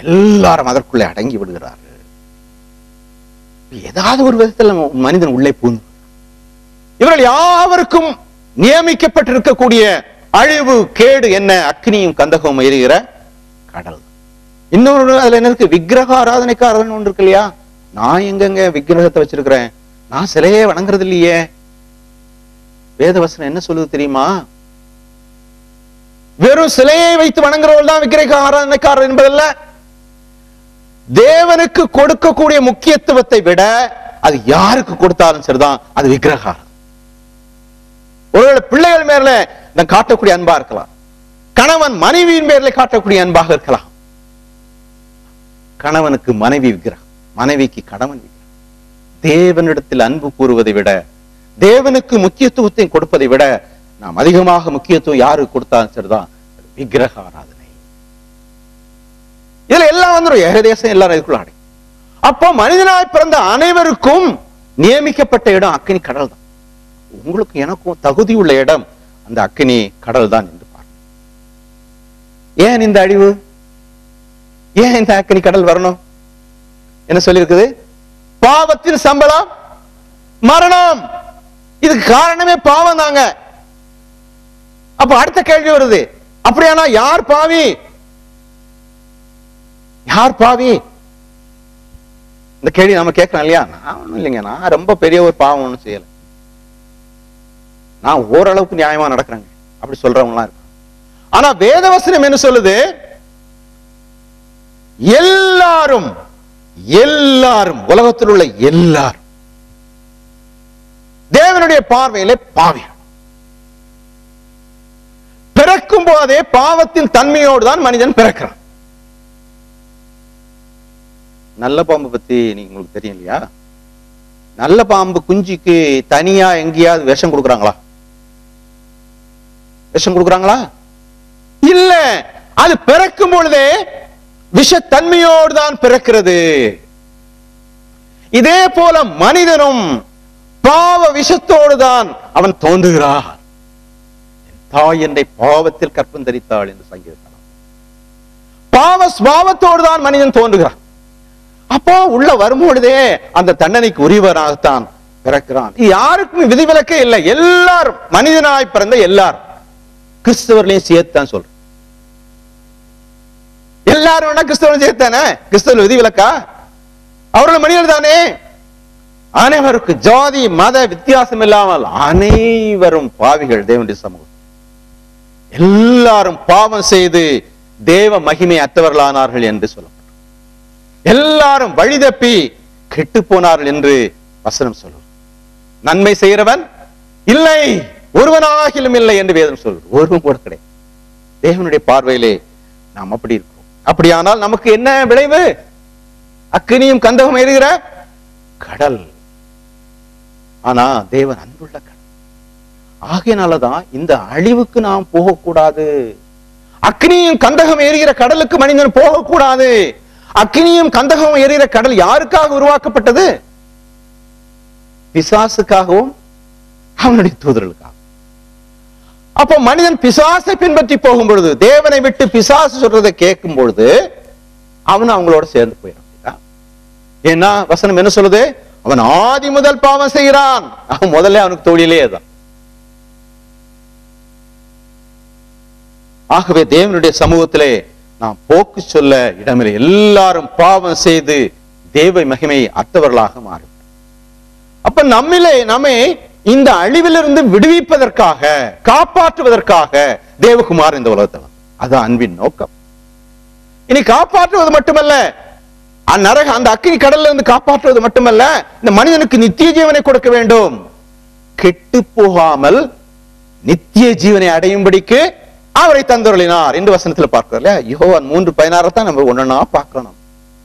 எல்லாரும் அதற்குள்ளே அடங்கி விடுகிறார்கள் ஏதாவது ஒரு விதத்தில் மனிதன் உள்ளே பூந்து இவர்கள் யாவருக்கும் நியமிக்கப்பட்டிருக்கக்கூடிய அழிவு கேடு என்ன அக்னியும் கந்தகமும் எரிகிற கடல் இன்னொரு அதுல என்ன இருக்கு விக்கிரக ஆராதனைக்காரன் ஒன்று இருக்கு இல்லையா நான் எங்கெங்க விக்கிரகத்தை வச்சிருக்கிறேன் நான் சிலையே வணங்குறது இல்லையே வேதவசனம் என்ன சொல்லுது தெரியுமா வெறும் சிலையை வைத்து வணங்குறவர்கள் தான் விக்கிரக ஆராதனைக்காரர் என்பதல்ல தேவனுக்கு கொடுக்கக்கூடிய முக்கியத்துவத்தை விட அது யாருக்கு கொடுத்தாலும் சரிதான் அது விக்கிரகாரம் ஒருவேளை பிள்ளைகள் மேல நான் காட்டக்கூடிய அன்பா இருக்கலாம் கணவன் மனைவியின் பேர்ல காட்டக்கூடிய அன்பாக இருக்கலாம் கணவனுக்கு மனைவி விக்கிரகம் மனைவிக்கு கணவன் விக்கிரகம் தேவனிடத்தில் அன்பு கூறுவதை விட தேவனுக்கு முக்கியத்துவத்தை கொடுப்பதை விட நாம் அதிகமாக முக்கியத்துவம் யாருக்கு கொடுத்தாலும் சரிதான் அது விக்கிரக ஆராதனை இதுல எல்லாம் வந்துடும் ஏகதேசம் எல்லாரும் இதுக்குள்ள அடங்கும் அப்போ மனிதனாய் பிறந்த அனைவருக்கும் நியமிக்கப்பட்ட இடம் அக்கினி கடல் தான் உங்களுக்கு எனக்கும் தகுதி உள்ள இடம் அந்த அக்கினி கடல் தான் என்று பாருங்க ஏன் இந்த அழிவு ஏன் இந்த அக்கினி கடல் வரணும் என்ன சொல்லியிருக்குது பாவத்தின் சம்பளம் மரணம் இதுக்கு காரணமே பாவம் தாங்க அப்ப அடுத்த கேள்வி வருது அப்படியானா யார் பாவி யார் பாவி இந்த கேள்வி நம்ம கேட்கலாம் இல்லையா நான் ஒண்ணும் இல்லைங்க நான் ரொம்ப பெரிய ஒரு பாவம் ஒண்ணும் செய்யல நான் ஓரளவுக்கு நியாயமா நடக்கிறேங்க அப்படி சொல்றவங்களாம் இருக்கு ஆனா வேதவசனம் என்ன சொல்லுது எல்லாரும் எல்லாரும் உலகத்தில் உள்ள எல்லாரும் தேவனுடைய பார்வையிலே பாவி பிறக்கும் போதே பாவத்தின் தன்மையோடு தான் மனிதன் பிறக்கிறான் நல்ல பாம்பு பத்தி நீங்க உங்களுக்கு தெரியும் இல்லையா நல்ல பாம்பு குஞ்சுக்கு தனியா எங்கேயாவது விஷம் கொடுக்குறாங்களா விஷம் கொடுக்குறாங்களா இல்ல அது பிறக்கும் பொழுதே விஷத்தன்மையோடு தான் பிறக்கிறது இதே போல மனிதனும் பாவ விஷத்தோடு தான் அவன் தோன்றுகிறான் என் தாய் என்னை பாவத்தில் கற்பம் தரித்தாள் என்று சங்கீதம் பாவ சுவாவத்தோடு தான் மனிதன் தோன்றுகிறான் அப்போ உள்ள வரும்பொழுதே அந்த தண்டனைக்கு உரியவராகத்தான் பிறக்கிறான் இது யாருக்கும் விதிவிலக்கே இல்லை எல்லாரும் மனிதனாய் பிறந்த எல்லாரும் கிறிஸ்தவர்களையும் சேர்த்தான் சொல்றேன் எல்லாரும் வேணா கிறிஸ்தவன் சேர்த்தானே கிறிஸ்தவ விதிவிலக்கா அவர்கள் மனிதர் தானே அனைவருக்கு ஜாதி மத வித்தியாசம் இல்லாமல் அனைவரும் பாவிகள் தேவனுடைய சமூகம் எல்லாரும் பாவம் செய்து தேவ மகிமை அற்றவர்களானார்கள் என்று சொல்லப்படும் எல்லாரும் வழி தப்பி கெட்டு போனார்கள் என்று வசனம் சொல்லும் நன்மை செய்கிறவன் இல்லை ஒருவனாகிலும் இல்லை என்று வேதம் சொல்லும் ஒருவன் கூட கிடையாது தேவனுடைய பார்வையிலே நாம் அப்படி இருக்கிறோம் அப்படியானால் நமக்கு என்ன விளைவு அக்கினியும் கந்தகம் எரிகிற கடல் ஆனா தேவன் அன்புள்ள கடல் ஆகையினாலதான் இந்த அழிவுக்கு நாம் போகக்கூடாது அக்னியும் கந்தகம் எரிகிற கடலுக்கு மனிதன் போகக்கூடாது அக்னியும் கந்தகம் எரிகிற கடல் யாருக்காக உருவாக்கப்பட்டது பிசாசுக்காகவும் அவனுடைய தூதர்களுக்காக அப்போ மனிதன் பிசாசை பின்பற்றி போகும் பொழுது தேவனை விட்டு பிசாசு சொல்றதை கேட்கும் பொழுது அவன் அவங்களோட சேர்ந்து போயிடும் ஏன்னா வசனம் என்ன சொல்லுது அவன் ஆதி முதல் பாவம் செய்கிறான் அவன் முதல்ல அவனுக்கு தொழிலே தான் ஆகவே தேவனுடைய சமூகத்திலே நாம் போக்கு சொல்ல இடமில்லை எல்லாரும் பாவம் செய்து தேவ மகிமை அற்றவர்களாக மாறும் அப்ப நம்மிலே நம்மை இந்த அழிவிலிருந்து விடுவிப்பதற்காக காப்பாற்றுவதற்காக தேவகுமார் இந்த உலகத்தை வந்தார். அது அன்பின் நோக்கம் இனி காப்பாற்றுவது மட்டுமல்ல அந்நரக அந்த அக்கினி கடல்ல இருந்து காப்பாற்றுவது மட்டுமல்ல இந்த மனிதனுக்கு நித்திய ஜீவனை கொடுக்க வேண்டும் கெட்டு போகாமல் நித்திய ஜீவனை அடையும்படிக்கு அவரை தந்துருளினார் என்று வசனத்துல பார்க்கிறோம் இல்லையா யோவான் மூன்று பதினாறு தான் நம்ம ஒன்னா பார்க்கணும்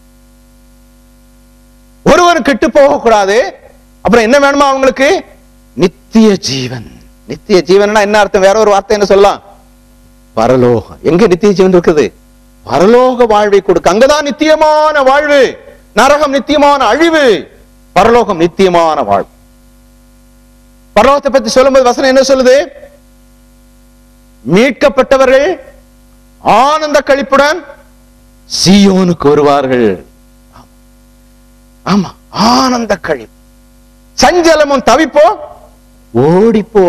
ஒருவர் கெட்டு போக கூடாது அப்புறம் என்ன வேணுமா அவங்களுக்கு நித்திய ஜீவன் நித்திய ஜீவன்னா என்ன அர்த்தம் வேற ஒரு வார்த்தை என்ன சொல்லலாம் பரலோகம் எங்க நித்திய ஜீவன் இருக்குது பரலோக வாழ்வை கொடுக்க அங்கதான் நித்தியமான வாழ்வு நரகம் நித்தியமான அழிவு பரலோகம் நித்தியமான வாழ்வு பரலோகத்தை பத்தி சொல்லும்போது வசனம் என்ன சொல்லுது மீட்கப்பட்டவர்கள் ஆனந்த கழிப்புடன் சீயோனுக்கு வருவார்கள் ஆமா ஆனந்த கழி சஞ்சலமும் தவிப்போ ஓடிப்போ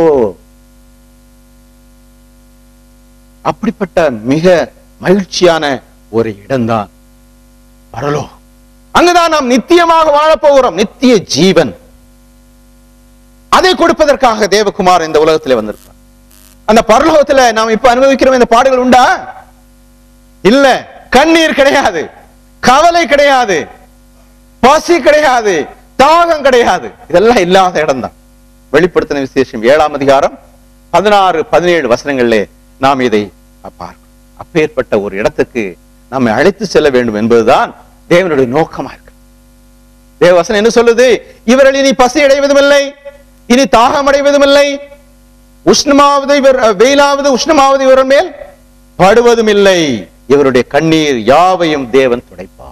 அப்படிப்பட்ட மிக மகிழ்ச்சியான ஒரு இடம்தான் பரலோகம் அங்குதான் நாம் நித்தியமாக வாழப் போகிறோம் நித்திய ஜீவன் அதை கொடுப்பதற்காக தேவகுமார் இந்த உலகத்திலே வந்திருப்பார் அந்த பரலோகத்துல நாம் இப்ப அனுபவிக்கிற இந்த பாடுகள் உண்டா இல்ல கண்ணீர் கிடையாது கவலை கிடையாது பசி கிடையாது தாகம் கிடையாது இதெல்லாம் இல்லாத இடம்தான் வெளிப்படுத்தின விசேஷம் ஏழாம் அதிகாரம் பதினாறு பதினேழு வசனங்களிலே நாம் இதை பார்க்கிறோம் அப்பேற்பட்ட ஒரு இடத்துக்கு நம்மை அழைத்து செல்ல வேண்டும் என்பதுதான் தேவனுடைய நோக்கமா இருக்கு தேவவசனம் என்ன சொல்லுது இவர்கள் இனி பசி அடைவதும் இல்லை இனி தாகம் அடைவதும் இல்லை உஷ்ணமாவது இவர் வெயிலாவது உஷ்ணமாவது இவர் மேல் படுவதும் இல்லை இவருடைய கண்ணீர் யாவையும் தேவன் துடைப்பார்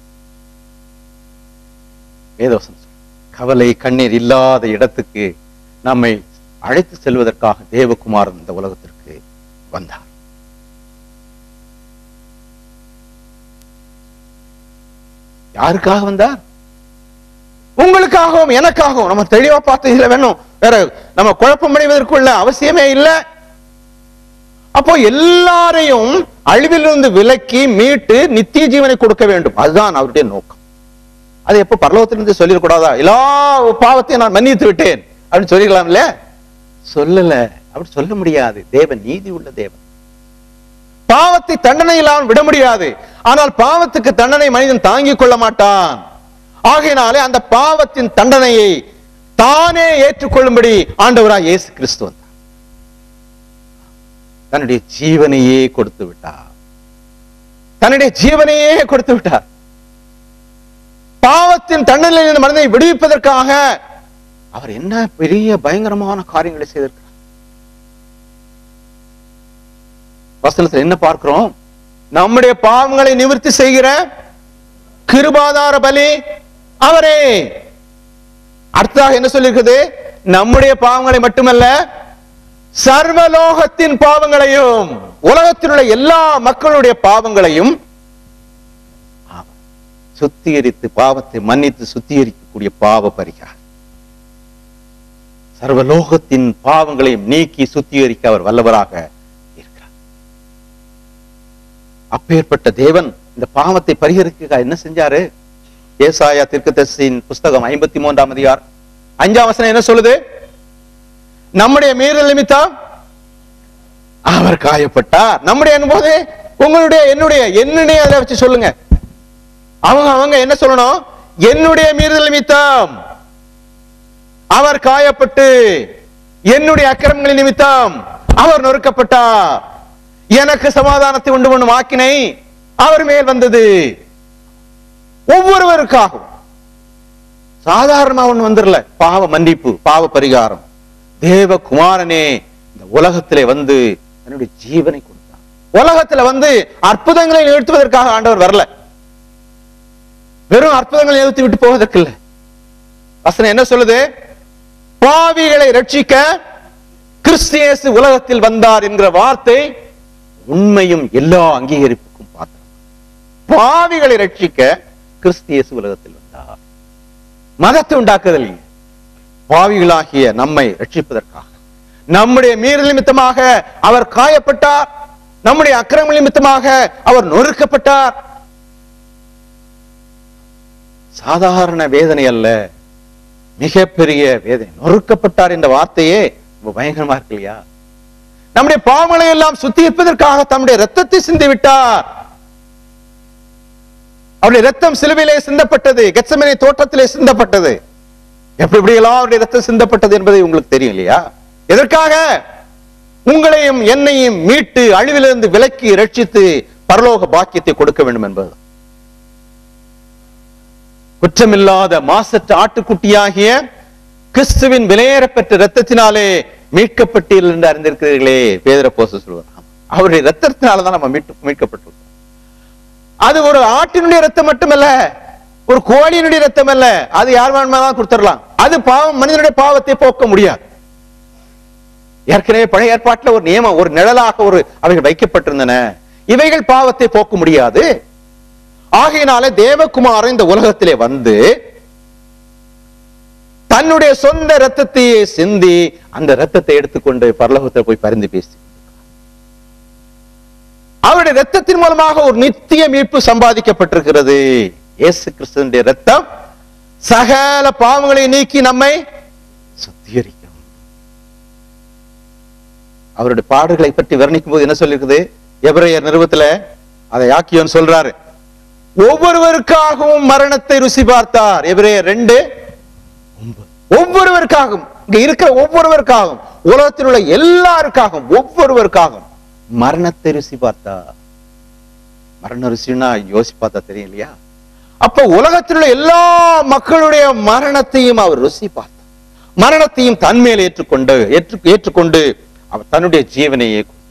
வேதவசனம் சொல்லுது. கவலை கண்ணீர் இல்லாத இடத்துக்கு நம்மை அழைத்து செல்வதற்காக தேவகுமாரன் இந்த உலகத்திற்கு வந்தார் யாருக்காக வந்தார் உங்களுக்காகவும் எனக்காகவும் நம்ம தெளிவா பார்த்து இதுல வேணும் வேற நம்ம குழப்பம் அடைவதற்குள்ள அவசியமே இல்லை அப்போ எல்லாரையும் அழிவிலிருந்து விலக்கி மீட்டு நித்திய ஜீவனை கொடுக்க வேண்டும் அதுதான் அவருடைய நோக்கம் அது எப்ப பரலோகத்திலிருந்து சொல்லிடக்கூடாதா எல்லா பாவத்தையும் நான் மன்னித்து விட்டேன் அப்படின்னு சொல்லிக்கலாம்ல சொல்லல அப்படி சொல்ல முடியாது தேவன் நீதி உள்ள தேவன் பாவத்தை தண்டனை இல்லாமல் விட முடியாது ஆனால் பாவத்துக்கு தண்டனை மனிதன் தாங்கிக் கொள்ள மாட்டான் ஆகையினாலே அந்த பாவத்தின் தண்டனையை தானே ஏற்றுக்கொள்ளும்படி ஆண்டவராய் இயேசு கிறிஸ்து வந்தார் தன்னுடைய ஜீவனையே கொடுத்து விட்டார் தன்னுடைய ஜீவனையே கொடுத்து விட்டார் பாவத்தின் தண்டனையில் மனதை விடுவிப்பதற்காக அவர் என்ன பெரிய பயங்கரமான காரியங்களை செய்திருக்கிறார் வசனத்தில் என்ன பார்க்கிறோம் நம்முடைய பாவங்களை நிவர்த்தி செய்கிற கிருபாதார பலி அவரே அடுத்ததாக என்ன சொல்லிருக்குது நம்முடைய பாவங்களை மட்டுமல்ல சர்வலோகத்தின் பாவங்களையும் உலகத்தில் உள்ள எல்லா மக்களுடைய பாவங்களையும் அவர் சுத்திகரித்து பாவத்தை மன்னித்து சுத்திகரிக்கக்கூடிய பாவ பரிகாரம் சர்வலோகத்தின் பாவங்களையும் நீக்கி சுத்திகரிக்க அவர் வல்லவராக இருக்கிறார் அப்பேற்பட்ட தேவன் இந்த பாவத்தை பரிகரிக்க என்ன செஞ்சாரு ஏசாயா தீர்க்கதரிசியின் புஸ்தகம் ஐம்பத்தி மூன்றாம் அதிகாரம் அஞ்சாம் வசனம் என்ன சொல்லுது நம்முடைய மீறல் நிமித்தம் அவர் காயப்பட்டார் நம்முடைய போது உங்களுடைய என்னுடைய என்னுடைய அதை வச்சு சொல்லுங்க அவங்க அவங்க என்ன சொல்லணும் என்னுடைய மீறுதல் நிமித்தம் அவர் காயப்பட்டு என்னுடைய அக்கிரமங்களின் நிமித்தம் அவர் நொறுக்கப்பட்டார் எனக்கு சமாதானத்தை உண்டு பண்ணும் ஆக்கினை அவர் மேல் வந்தது ஒவ்வொருவருக்காகவும் சாதாரணமா ஒண்ணு வந்துடல பாவ மன்னிப்பு பாவ பரிகாரம் தேவ குமாரனே இந்த உலகத்திலே வந்து தன்னுடைய ஜீவனை கொடுத்தார் உலகத்துல வந்து அற்புதங்களை நிகழ்த்துவதற்காக ஆண்டவர் வரல வெறும் அற்புதங்களை நிகழ்த்தி விட்டு போவதற்கு இல்லை வசனம் என்ன சொல்லுது பாவிகளை ரட்சிக்க கிறிஸ்தியேசு உலகத்தில் வந்தார் என்கிற வார்த்தை உண்மையும் எல்லா அங்கீகரிப்புக்கும் பாத்திரம் பாவிகளை ரட்சிக்க கிறிஸ்தியேசு உலகத்தில் வந்தார் மதத்தை உண்டாக்குதல் பாவிகளாகிய நம்மை ரட்சிப்பதற்காக நம்முடைய மீறல் நிமித்தமாக அவர் காயப்பட்டார் நம்முடைய அக்கிரம நிமித்தமாக அவர் நொறுக்கப்பட்டார் சாதாரண வேதனை அல்ல மிகப்பெரிய வேதனை நொறுக்கப்பட்டார் என்ற வார்த்தையே ரொம்ப பயங்கரமா இருக்கு இல்லையா நம்முடைய பாவங்களை எல்லாம் சுத்திகரிப்பதற்காக தம்முடைய ரத்தத்தை சிந்தி விட்டார் அவருடைய ரத்தம் சிலுவையிலே சிந்தப்பட்டது கெச்சமனை தோட்டத்திலே சிந்தப்பட்டது எப்படி எப்படியெல்லாம் அவருடைய ரத்தம் சிந்தப்பட்டது என்பதை உங்களுக்கு தெரியும் இல்லையா எதற்காக உங்களையும் என்னையும் மீட்டு அழிவிலிருந்து விலக்கி ரட்சித்து பரலோக பாக்கியத்தை கொடுக்க வேண்டும் என்பது குற்றமில்லாத மாசற்ற ஆட்டுக்குட்டியாகிய கிறிஸ்துவின் விலையேறப்பெற்ற ரத்தத்தினாலே மீட்கப்பட்டீர்கள் என்று அறிந்திருக்கிறீர்களே பேதர போச சொல்வார் அவருடைய ரத்தத்தினாலதான் நம்ம மீட்டு மீட்கப்பட்டிருக்கோம் அது ஒரு ஆட்டினுடைய ரத்தம் மட்டுமல்ல ஒரு கோழியினுடைய ரத்தம் அல்ல அது யார் வேணுமானாலும் கொடுத்துடலாம் அது பாவம் மனிதனுடைய பாவத்தை போக்க முடியாது ஏற்கனவே பழைய ஏற்பாட்டுல ஒரு நியமம் ஒரு நிழலாக ஒரு அவைகள் வைக்கப்பட்டிருந்தன இவைகள் பாவத்தை போக்க முடியாது ஆகையினால தேவகுமாரன் இந்த உலகத்திலே வந்து தன்னுடைய சொந்த ரத்தத்தையே சிந்தி அந்த ரத்தத்தை எடுத்துக்கொண்டு பரலோகத்தில் போய் பரிந்து பேசி அவருடைய ரத்தத்தின் மூலமாக ஒரு நித்திய மீட்பு சம்பாதிக்கப்பட்டிருக்கிறது இயேசு கிறிஸ்துவனுடைய ரத்தம் சகல பாவங்களை நீக்கி நம்மை சுத்திகரிக்கும் அவருடைய பாடுகளை பற்றி வர்ணிக்கும் போது என்ன சொல்லிருக்குது எபிரேயர் நிறுவத்துல அதை யாக்கியோன் சொல்றாரு ஒவ்வொருவருக்காகவும் மரணத்தை ருசி பார்த்தார் எபிரேயர் ரெண்டு ஒன்பது. ஒவ்வொருவருக்காகவும் இங்க இருக்கிற ஒவ்வொருவருக்காகவும் உலகத்தில் உள்ள எல்லாருக்காகவும் ஒவ்வொருவருக்காகவும் மரணத்தை ருசி பார்த்தார் மரண ருசின்னா யோசி பார்த்தா தெரியும் இல்லையா அப்ப உலகத்தில் உள்ள எல்லா மக்களுடைய மரணத்தையும் அவர் ருசி பார்த்தார் மரணத்தையும் தன்மேல் ஏற்றுக்கொண்டு ஏற்று ஏற்றுக்கொண்டு அவர் தன்னுடைய ஜீவனையே கொடுத்தார்.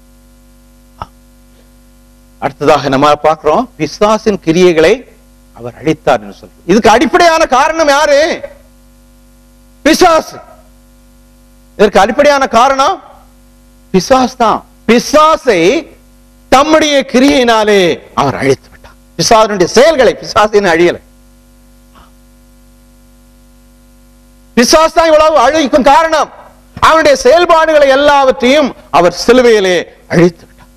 அடுத்ததாக நம்ம பார்க்கிறோம் பிசாசின் கிரியைகளை அவர் அழித்தார் என்று சொல்றோம் இதுக்கு அடிப்படையான காரணம் யாரு பிசாசு இதற்கு அடிப்படையான காரணம் பிசாஸ் தான் பிசாசை தம்முடைய கிரியையினாலே அவர் அழித்து விட்டார் பிசாசனுடைய செயல்களை பிசாசின் அழியலை பிசாஸ் தான் இவ்வளவு அழிக்கும் காரணம் அவனுடைய செயல்பாடுகளை எல்லாவற்றையும் அவர் சிலுவையிலே அழித்து விட்டார்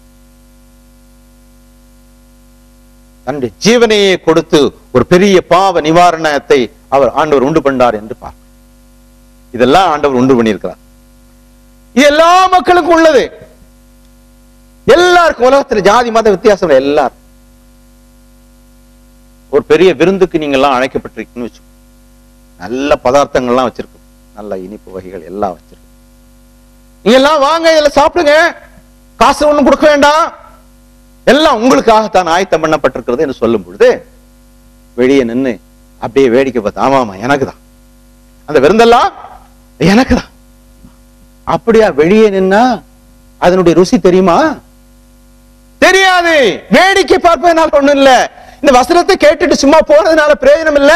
தன்னுடைய ஜீவனையே கொடுத்து ஒரு பெரிய பாவ நிவாரணத்தை அவர் ஆண்டவர் உண்டு பண்ணார் என்று பார்க்கிறோம் இதெல்லாம் ஆண்டவர் உண்டு பண்ணியிருக்கிறார் இது எல்லா மக்களுக்கும் உள்ளது எல்லாருக்கும் உலகத்துல ஜாதி மத வித்தியாசம் இல்லை, எல்லாரும் ஒரு பெரிய விருந்துக்கு நீங்க எல்லாம் அழைக்கப்பட்டிருக்கீங்கன்னு வச்சுக்கோ நல்ல பதார்த்தங்கள்லாம் வச்சிருக்கும் நல்ல இனிப்பு வகைகள் எல்லாம் வச்சிருக்கும் நீங்க எல்லாம் வாங்க இதுல சாப்பிடுங்க காசு ஒண்ணும் கொடுக்க வேண்டாம் எல்லாம் உங்களுக்காகத்தான் ஆயத்தம் பண்ணப்பட்டிருக்கிறது என்று சொல்லும் பொழுது வெளியே நின்னு அப்படியே வேடிக்கை பார்த்து ஆமா ஆமா எனக்கு தான் அந்த விருந்தெல்லாம் எனக்கு தான் அப்படியா வெளியே நின்னா அதனுடைய ருசி தெரியுமா தெரியாது வேடிக்கை பார்ப்பதனால ஒண்ணும் இல்ல இந்த வசனத்தை கேட்டுட்டு சும்மா போறதுனால பிரயோஜனம் இல்ல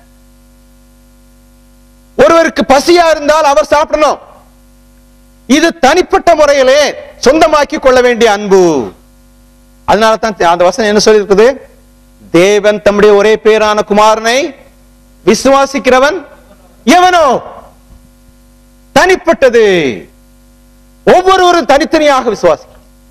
ஒருவருக்கு பசியா இருந்தால் அவர் சாப்பிடணும் இது தனிப்பட்ட முறையிலே சொந்தமாக்கி கொள்ள வேண்டிய அன்பு அதனால தான் அந்த வசனம் என்ன சொல்லி இருக்குது தேவன் தம்முடைய ஒரே பேரான குமாரனை விசுவாசிக்கிறவன் எவனோ தனிப்பட்டது ஒவ்வொருவரும் தனித்தனியாக விசுவாசி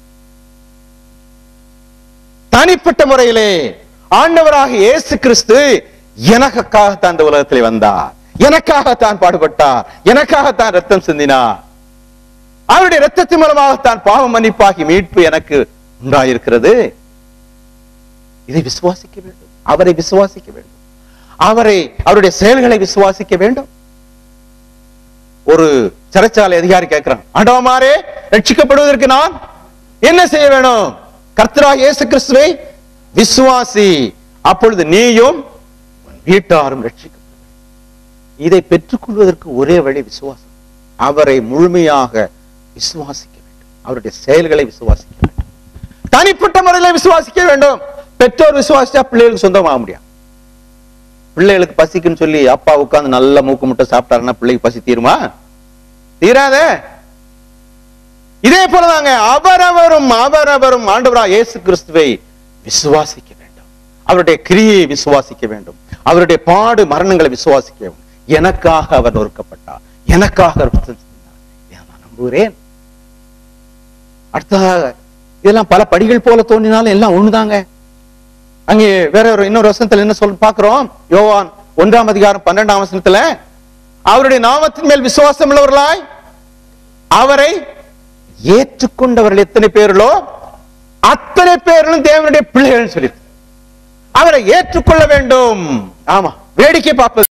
தனிப்பட்ட முறையிலே ஆண்டவராக இயேசு கிறிஸ்து எனக்காகத்தான் இந்த உலகத்திலே வந்தார் எனக்காகத்தான் பாடுபட்டார் எனக்காகத்தான் ரத்தம் சிந்தினார் அவருடைய ரத்தத்தின் மூலமாகத்தான் பாவ மன்னிப்பாகி மீட்பு எனக்கு உண்டாயிருக்கிறது இதை விசுவாசிக்க வேண்டும் அவரை விசுவாசிக்க வேண்டும் அவரை அவருடைய செயல்களை விசுவாசிக்க வேண்டும் ஒரு சிறைச்சாலை அதிகாரி கேட்கிறான் ஆண்டவமாரே ரட்சிக்கப்படுவதற்கு நான் என்ன செய்ய வேணும் கர்த்தராக இயேசு கிறிஸ்துவை விசுவாசி அப்பொழுது நீயும் உன் வீட்டாரும் ரட்சிக்க இதை பெற்றுக்கொள்வதற்கு ஒரே வழி விசுவாசம் அவரை முழுமையாக விசுவாசிக்க வேண்டும் அவருடைய செயல்களை விசுவாசிக்க வேண்டும் தனிப்பட்ட முறையில விசுவாசிக்க வேண்டும் பெற்றோர் விசுவாசிச்சா பிள்ளைகளுக்கு சொந்தமாக முடியாது பிள்ளைகளுக்கு பசிக்குன்னு சொல்லி அப்பா உட்கார்ந்து நல்ல மூக்கு முட்டை சாப்பிட்டாருன்னா பிள்ளைக்கு பசி தீருமா தீராதே இதே போலதாங்க அவரவரும் அவரவரும் ஆண்டவரா இயேசு கிறிஸ்துவை விசுவாசிக்க வேண்டும் அவருடைய கிரியை விசுவாசிக்க வேண்டும் அவருடைய பாடு மரணங்களை விசுவாசிக்க வேண்டும் எனக்காக அவர் நொறுக்கப்பட்டார் எனக்காக ரத்தம் சிந்தினார். இதை நான் நம்புகிறேன் அடுத்ததாக இதெல்லாம் பல படிகள் போல தோன்றினாலும் எல்லாம் ஒண்ணுதாங்க அங்கே வேற ஒரு இன்னொரு வசனத்துல என்ன சொல்ல பாக்குறோம் யோவான் ஒன்றாம் அதிகாரம் பன்னெண்டாம் வசனத்துல அவருடைய நாமத்தின் மேல் விசுவாசம் உள்ளவர்களாய் அவரை ஏற்றுக்கொண்டவர்கள் எத்தனை பேர்களோ அத்தனை பேர்களும் தேவனுடைய பிள்ளைகள் சொல்லி அவரை ஏற்றுக்கொள்ள வேண்டும் ஆமா வேடிக்கை பார்ப்பது